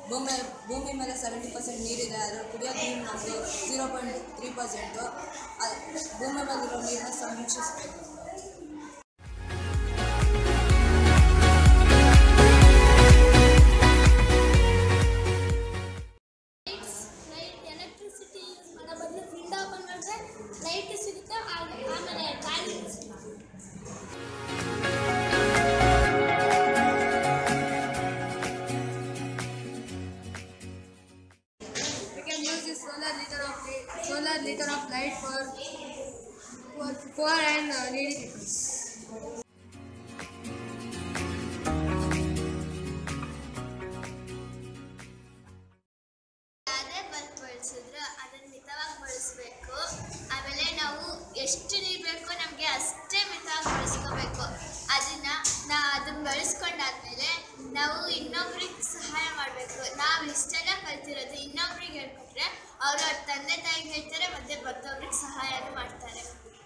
ಭೂಮಿ ಭೂಮಿ ಮೇಲೆ ಸೆವೆಂಟಿ ಪರ್ಸೆಂಟ್ ನೀರಿದೆ ಅದರಲ್ಲಿ ಕುಡಿಯೋ ನೀರು ನಮ್ಮದು ಝೀರೋ ಪಾಯಿಂಟ್ ತ್ರೀ ಪರ್ಸೆಂಟು ಭೂಮಿ ಮೇಲಿರೋ ನೀರನ್ನ ಸಂರಕ್ಷಿಸಬೇಕು ಲೈಟ್ ಎಲೆಕ್ಟ್ರಿಸಿಟಿ ಯೂಸ್ ಮಾಡೋ ಬದಲು ವಿಂಡೋ ಓಪನ್ ಮಾಡಿದ್ರೆ ಲೈಟ್ ಸಿಗುತ್ತೆ ಆಗ- ಆಮೇಲೆ ಗಾಳಿ ಸಿಗುತ್ತೆ We can use this solar liter of solar liter of light for for poor and uh, needy people. ಯಾವುದೇ ಬಲ್ಬ್ ಬಳಸಿದ್ರು ಅದನ್ನು ಮಿತವಾಗಿ ಬಳಸಬೇಕು ಆಮೇಲೆ ನಾವು ಎಷ್ಟು ನೀರು ಬೇಕೋ ನಮಗೆ ಅಷ್ಟೇ ಮಿತವಾಗಿ ಬಳಸ್ಕೋಬೇಕು ಅದನ್ನ ನಾ ಅದನ್ನ ಬಳಸ್ಕೊಂಡಾದ್ಮೇಲೆ ನಾವು ಇನ್ನೊಬ್ರಿಗೆ ಸಹಾಯ ಮಾಡಬೇಕು ನಾವು ಇಷ್ಟೆಲ್ಲ ಕಲ್ತಿರೋದು ಇನ್ನೊಬ್ರಿಗೆ ಹೇಳ್ಕೊಟ್ರೆ ಅವರು ಅವ್ರ ತಂದೆ ತಾಯಿಗೆ ಹೇಳ್ತಾರೆ ಮತ್ತೆ ಮತ್ತೊಬ್ರಿಗೆ ಸಹಾಯನೂ ಮಾಡ್ತಾರೆ